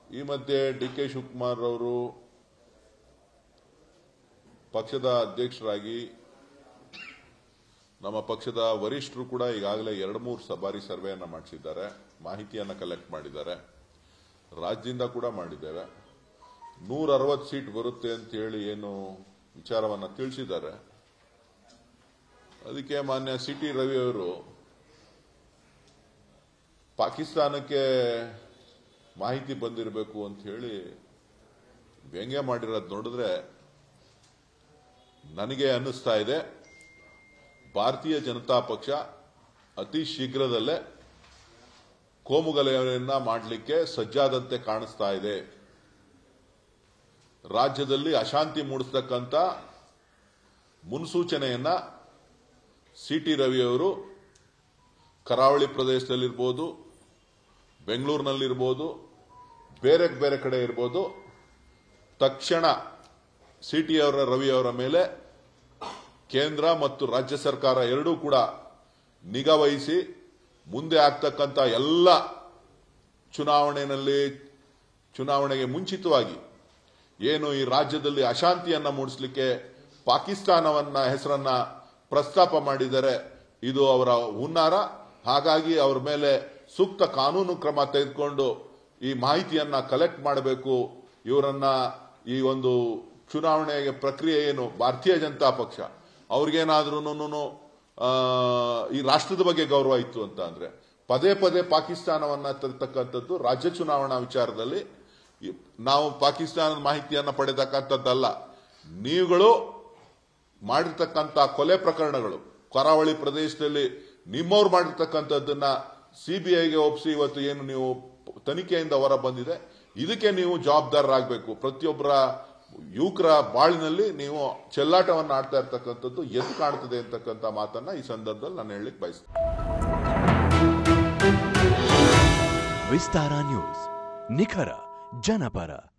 ಈ ಮಧ್ಯೆ D K Shivakumar ಅವರು ಪಕ್ಷದ ಅಧ್ಯಕ್ಷರಾಗಿ ನಮ್ಮ ಪಕ್ಷದ ವರಿಷ್ಠರು ಕೂಡ ಈಗಾಗಲೇ ಎರಡು ಮೂರು ಸಬಾರಿ ಸರ್ವೆಯನ್ನ ಮಾಡಿಸಿದ್ದಾರೆ ಮಾಹಿತಿಯನ್ನ ಕಲೆಕ್ಟ್ ಮಾಡಿದ್ದಾರೆ ರಾಜ್ಯದಿಂದ ಕೂಡ ಮಾಡಿದ್ದೇವೆ ನೂರ ಅರವತ್ತು ಸೀಟ್ ಬರುತ್ತೆ ಅಂತ ಹೇಳಿ ಏನು ವಿಚಾರವನ್ನ ತಿಳಿಸಿದ್ದಾರೆ ಅದಕ್ಕೆ ಮಾನ್ಯ ಸಿ ಟಿ ರವಿ ಅವರು ಪಾಕಿಸ್ತಾನಕ್ಕೆ ಮಾಹಿತಿ ಬಂದಿರಬೇಕು ಅಂತ ಹೇಳಿ ವ್ಯಂಗ್ಯ ಮಾಡಿರೋದು ನೋಡಿದ್ರೆ ನನಗೆ ಅನ್ನಿಸ್ತಾ ಇದೆ ಭಾರತೀಯ ಜನತಾ ಪಕ್ಷ ಅತಿ ಶೀಘ್ರದಲ್ಲೇ ಕೋಮುಗಲಭೆಯನ್ನ ಮಾಡಲಿಕ್ಕೆ ಸಜ್ಜಾದಂತೆ ಕಾಣಿಸ್ತಾ ಇದೆ ರಾಜ್ಯದಲ್ಲಿ ಅಶಾಂತಿ ಮೂಡಿಸ್ತಕ್ಕಂಥ ಮುನ್ಸೂಚನೆಯನ್ನ ಸಿ ಟಿ ರವಿಯವರು ಕರಾವಳಿ ಪ್ರದೇಶದಲ್ಲಿರ್ಬೋದು ಬೆಂಗಳೂರಿನಲ್ಲಿರ್ಬೋದು ಬೇರೆ ಬೇರೆ ಕಡೆ ಇರ್ಬೋದು ತಕ್ಷಣ ಸಿ ಟಿ ಅವರ ರವಿಯವರ ಮೇಲೆ ಕೇಂದ್ರ ಮತ್ತು ರಾಜ್ಯ ಸರ್ಕಾರ ಎರಡೂ ಕೂಡ ನಿಗಾ ವಹಿಸಿ ಮುಂದೆ ಆಗ್ತಕ್ಕಂಥ ಎಲ್ಲ ಚುನಾವಣೆಯಲ್ಲಿ ಚುನಾವಣೆಗೆ ಮುಂಚಿತವಾಗಿ ಏನು ಈ ರಾಜ್ಯದಲ್ಲಿ ಅಶಾಂತಿಯನ್ನ ಮೂಡಿಸಲಿಕ್ಕೆ ಪಾಕಿಸ್ತಾನವನ್ನ ಹೆಸರನ್ನ ಪ್ರಸ್ತಾಪ ಮಾಡಿದರೆ ಇದು ಅವರ ಹುನ್ನಾರ ಹಾಗಾಗಿ ಅವರ ಮೇಲೆ ಸೂಕ್ತ ಕಾನೂನು ಕ್ರಮ ತೆಗೆದುಕೊಂಡು ಈ ಮಾಹಿತಿಯನ್ನ ಕಲೆಕ್ಟ್ ಮಾಡಬೇಕು ಇವರನ್ನ ಈ ಒಂದು ಚುನಾವಣೆಗೆ ಪ್ರಕ್ರಿಯೆ ಏನು ಭಾರತೀಯ ಜನತಾ ಪಕ್ಷ ಅವ್ರಿಗೇನಾದ್ರೂ ಈ ರಾಷ್ಟ್ರದ ಬಗ್ಗೆ ಗೌರವ ಇತ್ತು ಅಂತ ಅಂದ್ರೆ ಪದೇ ಪದೇ ಪಾಕಿಸ್ತಾನವನ್ನ ತರ್ತಕ್ಕಂಥದ್ದು ರಾಜ್ಯ ಚುನಾವಣಾ ವಿಚಾರದಲ್ಲಿ ಈ- ನಾವು ಪಾಕಿಸ್ತಾನದ ಮಾಹಿತಿಯನ್ನ ಪಡೆತಕ್ಕಂಥದ್ದಲ್ಲ ನೀವುಗಳು ಮಾಡಿರ್ತಕ್ಕಂಥ ಕೊಲೆ ಪ್ರಕರಣಗಳು ಕರಾವಳಿ ಪ್ರದೇಶದಲ್ಲಿ ನಿಮ್ಮವ್ರು ಮಾಡಿರ್ತಕ್ಕಂಥದ್ದನ್ನ ಸಿಬಿಐಗೆ ಒಪ್ಪಿಸಿ ಇವತ್ತು ಏನು ನೀವು ತನಿಖೆಯಿಂದ ಹೊರ ಬಂದಿದೆ ಇದಕ್ಕೆ ನೀವು ಜವಾಬ್ದಾರರಾಗಬೇಕು ಪ್ರತಿಯೊಬ್ಬರ ಯುವಕರ ಬಾಳಿನಲ್ಲಿ ನೀವು ಚೆಲ್ಲಾಟವನ್ನು ಆಡ್ತಾ ಇರ್ತಕ್ಕಂಥದ್ದು ಎದ್ದು ಕಾಣ್ತದೆ ಅಂತಕ್ಕಂಥ ಮಾತನ್ನ ಈ ಸಂದರ್ಭದಲ್ಲಿ ನಾನು ಹೇಳಲಿಕ್ಕೆ ಬಯಸ್ತೇನೆ ವಿಸ್ತಾರ ನ್ಯೂಸ್ ನಿಖರ ಜನಪರ